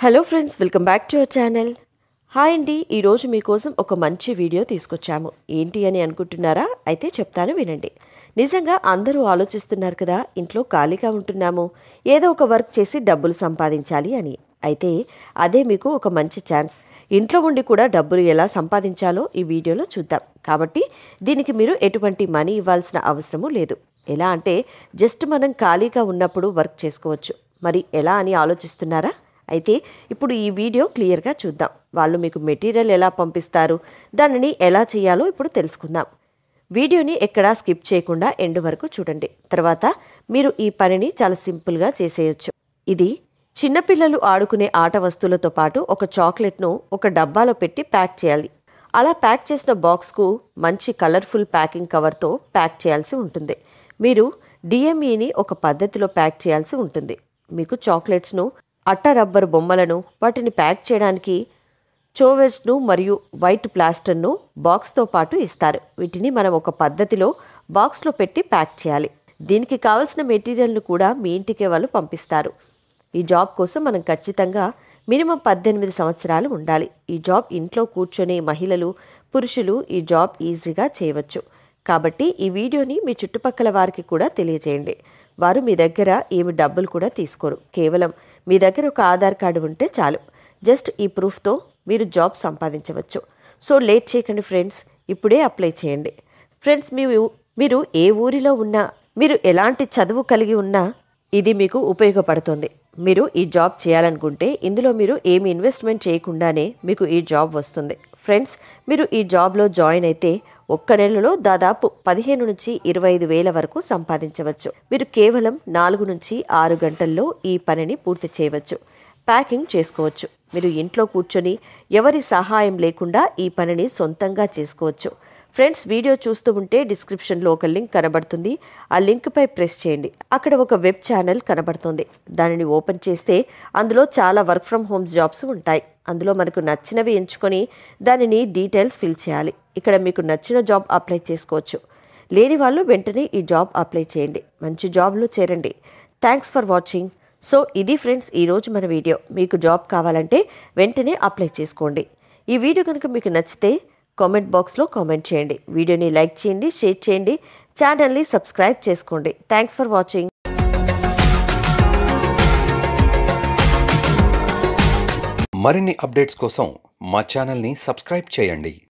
hello friends welcome back to our channel hi అండి ఈరోజు మీకోసం ఒక మంచి వీడియో తీసుకొచ్చాము ఏంటి అని అనుకుంటున్నారా అయితే చెప్తాను వినండి నిజంగా అందరూ ఆలోచిస్తున్నారు కదా ఇంట్లో ఖాళీగా ఉంటున్నాము ఏదో ఒక వర్క్ చేసి డబ్బులు సంపాదించాలి అని అయితే అదే మీకు ఒక మంచి ఛాన్స్ ఇంట్లో ఉండి కూడా డబ్బులు ఎలా సంపాదించాలో ఈ వీడియోలో చూద్దాం కాబట్టి దీనికి మీరు ఎటువంటి మనీ ఇవ్వాల్సిన అవసరము లేదు ఎలా అంటే జస్ట్ మనం ఖాళీగా ఉన్నప్పుడు వర్క్ చేసుకోవచ్చు మరి ఎలా అని ఆలోచిస్తున్నారా అయితే ఇప్పుడు ఈ వీడియో క్లియర్గా చూద్దాం వాళ్ళు మీకు మెటీరియల్ ఎలా పంపిస్తారు దానిని ఎలా చేయాలో ఇప్పుడు తెలుసుకుందాం వీడియోని ఎక్కడా స్కిప్ చేయకుండా ఎండ్ వరకు చూడండి తర్వాత మీరు ఈ పనిని చాలా సింపుల్గా చేసేయచ్చు ఇది చిన్నపిల్లలు ఆడుకునే ఆట వస్తువులతో పాటు ఒక చాక్లెట్ను ఒక డబ్బాలో పెట్టి ప్యాక్ చేయాలి అలా ప్యాక్ చేసిన బాక్స్కు మంచి కలర్ఫుల్ ప్యాకింగ్ కవర్తో ప్యాక్ చేయాల్సి ఉంటుంది మీరు డిఎంఈని ఒక పద్ధతిలో ప్యాక్ చేయాల్సి ఉంటుంది మీకు చాక్లెట్స్ను అట్ట రబ్బర్ బొమ్మలను వాటిని ప్యాక్ చేయడానికి చోవెట్స్ను మరియు వైట్ ప్లాస్టర్ను బాక్స్తో పాటు ఇస్తారు వీటిని మనం ఒక పద్ధతిలో బాక్స్లో పెట్టి ప్యాక్ చేయాలి దీనికి కావలసిన మెటీరియల్ను కూడా మీ ఇంటికే వాళ్ళు పంపిస్తారు ఈ జాబ్ కోసం మనం ఖచ్చితంగా మినిమం పద్దెనిమిది సంవత్సరాలు ఉండాలి ఈ జాబ్ ఇంట్లో కూర్చొని మహిళలు పురుషులు ఈ జాబ్ ఈజీగా చేయవచ్చు కాబట్టి ఈ వీడియోని మీ చుట్టుపక్కల వారికి కూడా తెలియజేయండి వారు మీ దగ్గర ఏమి డబ్బులు కూడా తీసుకోరు కేవలం మీ దగ్గర ఒక ఆధార్ కార్డు ఉంటే చాలు జస్ట్ ఈ ప్రూఫ్తో మీరు జాబ్ సంపాదించవచ్చు సో లేట్ చేయకండి ఫ్రెండ్స్ ఇప్పుడే అప్లై చేయండి ఫ్రెండ్స్ మీరు మీరు ఏ ఊరిలో ఉన్నా మీరు ఎలాంటి చదువు కలిగి ఉన్నా ఇది మీకు ఉపయోగపడుతుంది మీరు ఈ జాబ్ చేయాలనుకుంటే ఇందులో మీరు ఏమి ఇన్వెస్ట్మెంట్ చేయకుండానే మీకు ఈ జాబ్ వస్తుంది ఫ్రెండ్స్ మీరు ఈ జాబ్లో జాయిన్ అయితే ఒక్క నెలలో దాదాపు పదిహేను నుంచి ఇరవై ఐదు వేల వరకు సంపాదించవచ్చు మీరు కేవలం నాలుగు నుంచి ఆరు గంటల్లో ఈ పనిని పూర్తి చేయవచ్చు ప్యాకింగ్ చేసుకోవచ్చు మీరు ఇంట్లో కూర్చొని ఎవరి సహాయం లేకుండా ఈ పనిని సొంతంగా చేసుకోవచ్చు ఫ్రెండ్స్ వీడియో చూస్తూ ఉంటే డిస్క్రిప్షన్లో ఒక లింక్ కనబడుతుంది ఆ లింక్పై ప్రెస్ చేయండి అక్కడ ఒక వెబ్ ఛానల్ కనబడుతుంది దానిని ఓపెన్ చేస్తే అందులో చాలా వర్క్ ఫ్రమ్ హోమ్ జాబ్స్ ఉంటాయి అందులో మనకు నచ్చినవి ఎంచుకొని దానిని డీటెయిల్స్ ఫిల్ చేయాలి ఇక్కడ మీకు నచ్చిన జాబ్ అప్లై చేసుకోవచ్చు లేని వాళ్ళు వెంటనే ఈ జాబ్ అప్లై చేయండి మంచి జాబ్లో చేరండి థ్యాంక్స్ ఫర్ వాచింగ్ సో ఇది ఫ్రెండ్స్ ఈరోజు మన వీడియో మీకు జాబ్ కావాలంటే వెంటనే అప్లై చేసుకోండి ఈ వీడియో కనుక మీకు నచ్చితే కామెంట్ బాక్స్లో కామెంట్ చేయండి వీడియోని లైక్ చేయండి షేర్ చేయండి ఛానల్ని సబ్స్క్రైబ్ చేసుకోండి థ్యాంక్స్ ఫర్ వాచింగ్ మరిన్ని అప్డేట్స్ కోసం మా ఛానల్ని సబ్స్క్రైబ్ చేయండి